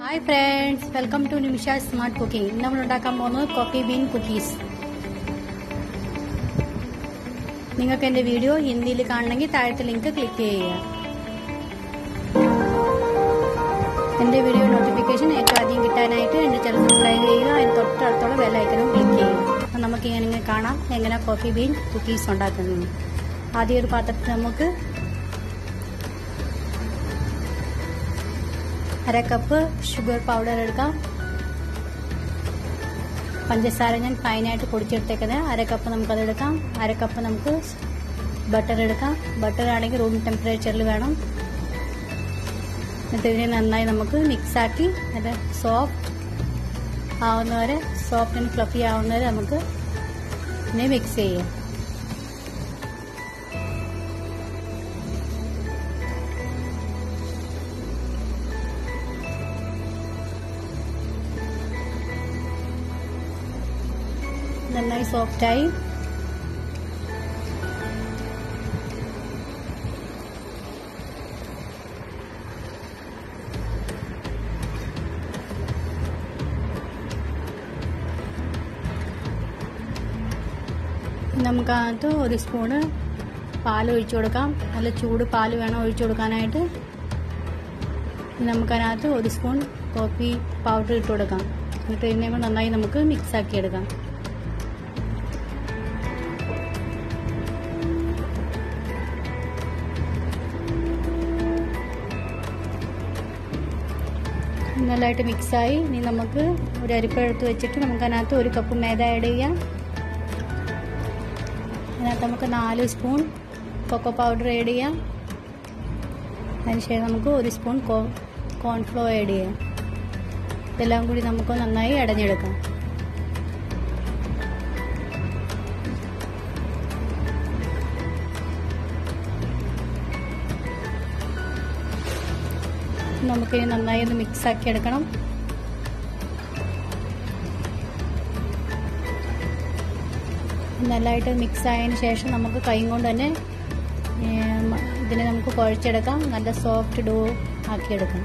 hi friends welcome to Nimisha smart cooking ഇന്ന് നമ്മൾ ഉണ്ടാക്കാൻ പോകുന്നത് കോഫി ബീൻ കുക്കീസ് നിങ്ങൾക്ക് എൻ്റെ വീഡിയോ ഹിന്ദിയിൽ കാണണമെങ്കിൽ താഴത്തെ ലിങ്ക് ക്ലിക്ക് ചെയ്യുക എൻ്റെ വീഡിയോ നോട്ടിഫിക്കേഷൻ ഏറ്റവും ആദ്യം കിട്ടാനായിട്ട് എൻ്റെ ചാനൽ സബ്സ്ക്രൈബ് ചെയ്യുക അതിന് തൊട്ടടുത്തുള്ള ബെല്ലൈക്കനും ക്ലിക്ക് ചെയ്യുക അപ്പം നമുക്ക് ഇങ്ങനെ കാണാം എങ്ങനെ കോഫി ബീൻ കുക്കീസ് ഉണ്ടാക്കുന്നത് ആദ്യം ഒരു പാത്രത്തിൽ നമുക്ക് അര കപ്പ് ഷുഗർ പൗഡർ എടുക്കാം പഞ്ചസാര ഞാൻ ഫൈനായിട്ട് പൊടിച്ചെടുത്തേക്കുന്നത് അര കപ്പ് നമുക്കത് എടുക്കാം അര കപ്പ് നമുക്ക് ബട്ടർ എടുക്കാം ബട്ടർ ആണെങ്കിൽ റൂം ടെമ്പറേച്ചറിൽ വേണം എന്നിട്ട് ഇതിനെ നന്നായി നമുക്ക് മിക്സാക്കി അത് സോഫ്റ്റ് ആവുന്നവരെ സോഫ്റ്റ് ആൻഡ് ഫ്ലഫി ആവുന്നവരെ നമുക്ക് ഇതിനെ മിക്സ് ചെയ്യാം നന്നായി സോഫ്റ്റായി നമുക്കകത്ത് ഒരു സ്പൂണ് പാൽ ഒഴിച്ചു കൊടുക്കാം നല്ല ചൂട് പാൽ വേണം ഒഴിച്ചു കൊടുക്കാനായിട്ട് നമുക്കതിനകത്ത് ഒരു സ്പൂൺ കോഫി പൗഡർ ഇട്ട് കൊടുക്കാം എന്നിട്ട് ഇതിനെ നന്നായി നമുക്ക് മിക്സ് ആക്കി എടുക്കാം നല്ലതായിട്ട് മിക്സായി ഇനി നമുക്ക് ഒരു അരിപ്പഴത്ത് വെച്ചിട്ട് നമുക്ക് അതിനകത്ത് ഒരു കപ്പ് മേദ ആഡ് ചെയ്യാം അതിനകത്ത് നമുക്ക് നാല് സ്പൂൺ കൊക്കോ പൗഡർ ആഡ് ചെയ്യാം അതിനുശേഷം നമുക്ക് ഒരു സ്പൂൺ കോ കോൺഫ്ലോ ആഡ് ചെയ്യാം ഇതെല്ലാം കൂടി നമുക്ക് നന്നായി അടഞ്ഞെടുക്കാം നമുക്ക് നന്നായി ഒന്ന് മിക്സ് ആക്കി എടുക്കണം നല്ലതായിട്ട് മിക്സ് ആയതിനു ശേഷം നമുക്ക് കൈ കൊണ്ട് തന്നെ ഇതിനെ നമുക്ക് കുഴച്ചെടുക്കാം നല്ല സോഫ്റ്റ് ഡോ ആക്കിയെടുക്കാം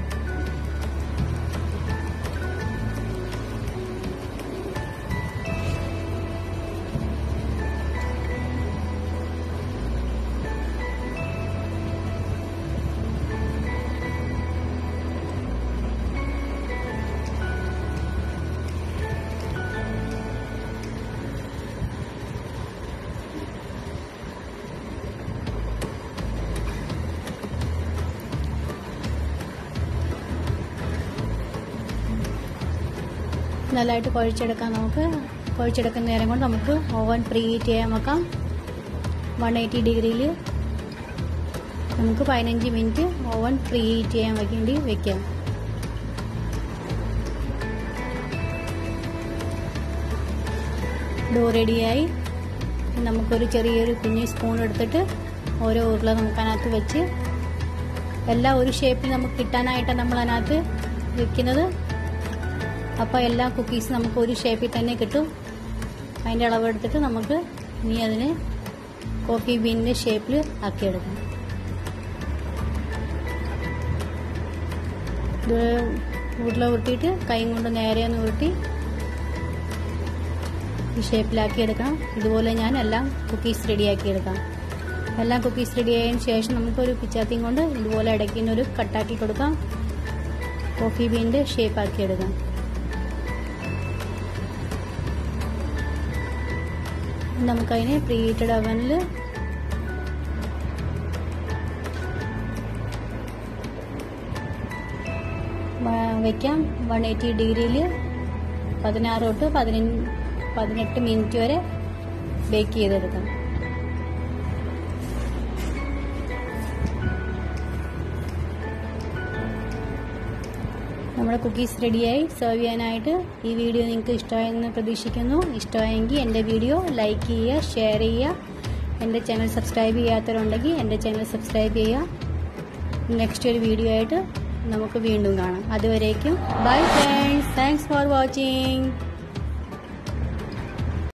നല്ലതായിട്ട് കുഴച്ചെടുക്കാം നമുക്ക് കുഴച്ചെടുക്കുന്ന നേരം കൊണ്ട് നമുക്ക് ഓവൻ പ്രീ ഹീറ്റ് ചെയ്യാൻ വെക്കാം വൺ എയ്റ്റി ഡിഗ്രിയിൽ നമുക്ക് പതിനഞ്ച് മിനിറ്റ് ഓവൻ പ്രീ ഹീറ്റ് ചെയ്യാൻ വേണ്ടി വെക്കാം ഡോ റെഡിയായി നമുക്കൊരു ചെറിയൊരു കുഞ്ഞ് സ്പൂൺ എടുത്തിട്ട് ഓരോ ഉരുള നമുക്ക് അതിനകത്ത് വെച്ച് എല്ലാം ഒരു ഷേപ്പിൽ നമുക്ക് കിട്ടാനായിട്ടാണ് നമ്മൾ അതിനകത്ത് വെക്കുന്നത് അപ്പോൾ എല്ലാ കുക്കീസും നമുക്ക് ഒരു ഷേപ്പിൽ തന്നെ കിട്ടും അതിൻ്റെ അളവെടുത്തിട്ട് നമുക്ക് ഇനി അതിനെ കോഫി ബീനിൻ്റെ ഷേപ്പിൽ ആക്കിയെടുക്കാം ഇത് ഉരുള ഉരുട്ടിയിട്ട് കൈ കൊണ്ട് നേരെ ഒന്ന് ഉരുട്ടി ഈ ഷേപ്പിലാക്കി എടുക്കണം ഇതുപോലെ ഞാൻ എല്ലാം കുക്കീസ് റെഡിയാക്കി എടുക്കാം എല്ലാം കുക്കീസ് റെഡി ആയതിനു ശേഷം നമുക്കൊരു പിച്ചാത്തിയും കൊണ്ട് ഇതുപോലെ ഇടയ്ക്കുന്നൊരു കട്ടാക്കി കൊടുക്കാം കോഫി ബീനിൻ്റെ ഷേപ്പ് ആക്കി എടുക്കാം നമുക്കതിനെ പ്രീ ഹീറ്റഡ് അവനിൽ വയ്ക്കാം വൺ എയ്റ്റി ഡിഗ്രിയിൽ പതിനാറ് തൊട്ട് പതിനഞ്ച് പതിനെട്ട് മിനിറ്റ് വരെ ബേക്ക് ചെയ്തെടുക്കാം നമ്മുടെ കുക്കീസ് റെഡിയായി സെർവ് ചെയ്യാനായിട്ട് ഈ വീഡിയോ നിങ്ങൾക്ക് ഇഷ്ടമായെന്ന് പ്രതീക്ഷിക്കുന്നു ഇഷ്ടമായെങ്കിൽ എൻ്റെ വീഡിയോ ലൈക്ക് ചെയ്യുക ഷെയർ ചെയ്യുക എൻ്റെ ചാനൽ സബ്സ്ക്രൈബ് ചെയ്യാത്തവരുണ്ടെങ്കിൽ എൻ്റെ ചാനൽ സബ്സ്ക്രൈബ് ചെയ്യുക നെക്സ്റ്റ് ഒരു വീഡിയോ ആയിട്ട് നമുക്ക് വീണ്ടും കാണാം അതുവരേക്കും bye friends thanks for watching